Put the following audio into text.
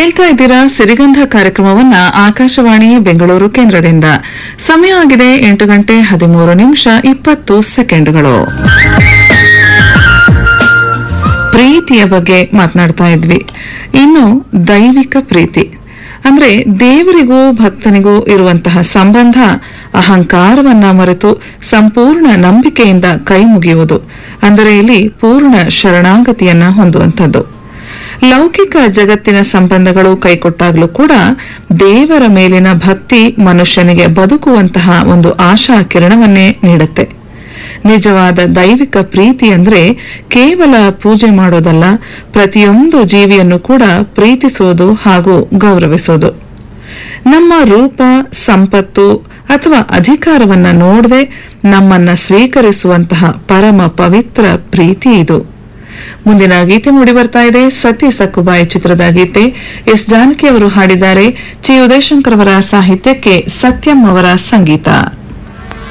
ಕೇಳ್ತಾ ಇದ್ದೀರಾ ಸಿರಿಗಂಧ ಕಾರ್ಯಕ್ರಮವನ್ನ ಆಕಾಶವಾಣಿ ಬೆಂಗಳೂರು ಕೇಂದ್ರದಿಂದ ಸಮಯ ಆಗಿದೆ ಎಂಟು ಗಂಟೆ ಹದಿಮೂರು ನಿಮಿಷ ಇಪ್ಪತ್ತು ಸೆಕೆಂಡ್ಗಳು ಪ್ರೀತಿಯ ಬಗ್ಗೆ ಮಾತನಾಡ್ತಾ ಇದ್ವಿ ಇನ್ನು ದೈವಿಕ ಪ್ರೀತಿ ಅಂದ್ರೆ ದೇವರಿಗೂ ಭಕ್ತನಿಗೂ ಇರುವಂತಹ ಸಂಬಂಧ ಅಹಂಕಾರವನ್ನ ಮರೆತು ಸಂಪೂರ್ಣ ನಂಬಿಕೆಯಿಂದ ಕೈ ಮುಗಿಯುವುದು ಅಂದರೆ ಇಲ್ಲಿ ಪೂರ್ಣ ಶರಣಾಗತಿಯನ್ನ ಹೊಂದುವಂಥದ್ದು ಲೌಕಿಕ ಜಗತ್ತಿನ ಸಂಬಂಧಗಳು ಕೈಕೊಟ್ಟಾಗ್ಲೂ ಕೂಡ ದೇವರ ಮೇಲಿನ ಭಕ್ತಿ ಮನುಷ್ಯನಿಗೆ ಬದುಕುವಂತಹ ಒಂದು ಆಶಾ ಕಿರಣವನ್ನೇ ನೀಡುತ್ತೆ ನಿಜವಾದ ದೈವಿಕ ಪ್ರೀತಿ ಅಂದ್ರೆ ಕೇವಲ ಪೂಜೆ ಮಾಡೋದಲ್ಲ ಪ್ರತಿಯೊಂದು ಜೀವಿಯನ್ನು ಕೂಡ ಪ್ರೀತಿಸೋದು ಹಾಗೂ ಗೌರವಿಸೋದು ನಮ್ಮ ರೂಪ ಸಂಪತ್ತು ಅಥವಾ ಅಧಿಕಾರವನ್ನ ನೋಡದೆ ನಮ್ಮನ್ನ ಸ್ವೀಕರಿಸುವಂತಹ ಪರಮ ಪವಿತ್ರ ಪ್ರೀತಿ ಇದು ಮುಂದಿನ ಗೀತೆ ಮೂಡಿ ಬರ್ತಾ ಇದೆ ಸತಿ ಸಕ್ಕುಬಾಯಿ ಚಿತ್ರದ ಗೀತೆ ಎಸ್ ಜಾನಕಿ ಅವರು ಹಾಡಿದ್ದಾರೆ ಚಿ ಉದಯಶಂಕರ್ ಅವರ ಸಾಹಿತ್ಯಕ್ಕೆ ಸತ್ಯಂ ಅವರ ಸಂಗೀತ